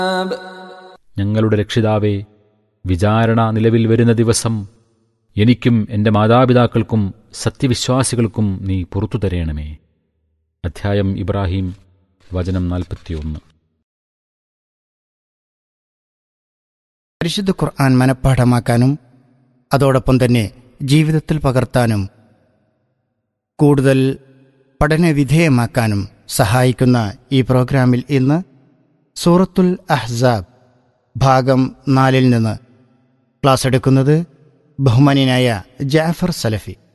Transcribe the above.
ഞങ്ങളുടെ രക്ഷിതാവേ വിചാരണ നിലവിൽ വരുന്ന ദിവസം എനിക്കും എൻ്റെ മാതാപിതാക്കൾക്കും സത്യവിശ്വാസികൾക്കും നീ പുറത്തു തരേണമേ അധ്യായം ഇബ്രാഹിം വചനം നാൽപ്പത്തിയൊന്ന് പരിശുദ്ധ ഖുർആൻ മനഃപ്പാഠമാക്കാനും അതോടൊപ്പം തന്നെ ജീവിതത്തിൽ പകർത്താനും കൂടുതൽ പഠനവിധേയമാക്കാനും സഹായിക്കുന്ന ഈ പ്രോഗ്രാമിൽ ഇന്ന് സൂറത്തുൽ അഹ്സാബ് ഭാഗം നാലിൽ നിന്ന് ക്ലാസ് എടുക്കുന്നത് ബഹുമാനിയായ ജാഫർ സലഫി